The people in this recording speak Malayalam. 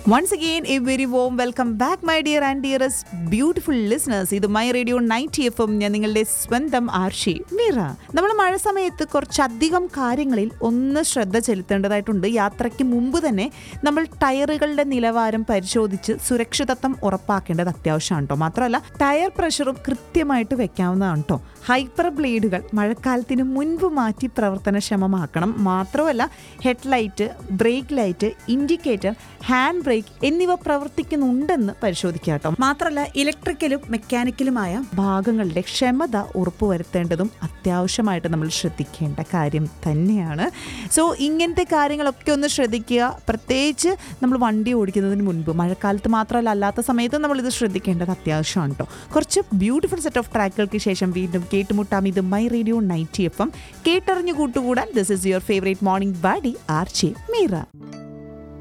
once again a very warm welcome back my dear and dearest beautiful listeners ഇത് my radio ninety F M ഞാൻ നിങ്ങളുടെ സ്വന്തം ആർഷി മീറ നമ്മൾ മഴ സമയത്ത് കുറച്ചധികം കാര്യങ്ങളിൽ ഒന്ന് ശ്രദ്ധ ചെലുത്തേണ്ടതായിട്ടുണ്ട് യാത്രയ്ക്ക് മുമ്പ് തന്നെ നമ്മൾ ടയറുകളുടെ നിലവാരം പരിശോധിച്ച് സുരക്ഷിതത്വം ഉറപ്പാക്കേണ്ടത് അത്യാവശ്യമാണ് കേട്ടോ മാത്രമല്ല ടയർ പ്രഷറും കൃത്യമായിട്ട് വെക്കാവുന്നതാണ് കേട്ടോ ഹൈപ്പർ ബ്ലേഡുകൾ മഴക്കാലത്തിന് മുൻപ് മാറ്റി പ്രവർത്തനക്ഷമമാക്കണം മാത്രമല്ല headlight brake light indicator hand brake എന്നിവ പ്രവർത്തിക്കുന്നുണ്ടെന്ന് പരിശോധിക്കുക കേട്ടോ മാത്രമല്ല ഇലക്ട്രിക്കലും മെക്കാനിക്കലുമായ ഭാഗങ്ങളുടെ ക്ഷമത ഉറപ്പുവരുത്തേണ്ടതും അത്യാവശ്യമായിട്ട് നമ്മൾ ശ്രദ്ധിക്കേണ്ട കാര്യം തന്നെയാണ് സോ ഇങ്ങനത്തെ കാര്യങ്ങളൊക്കെ ഒന്ന് ശ്രദ്ധിക്കുക പ്രത്യേകിച്ച് നമ്മൾ വണ്ടി ഓടിക്കുന്നതിന് മുൻപ് മഴക്കാലത്ത് മാത്രമല്ല അല്ലാത്ത സമയത്ത് നമ്മൾ ഇത് ശ്രദ്ധിക്കേണ്ടത് അത്യാവശ്യമാണ് കേട്ടോ കുറച്ച് ബ്യൂട്ടിഫുൾ സെറ്റ് ഓഫ് ട്രാക്കുകൾക്ക് ശേഷം വീണ്ടും കേട്ടുമുട്ടാം ഇത് my radio ninety F M കേട്ടറിഞ്ഞു കൂട്ടുകൂടാൻ this is your favourite morning buddy ആർച്ചെ മീറ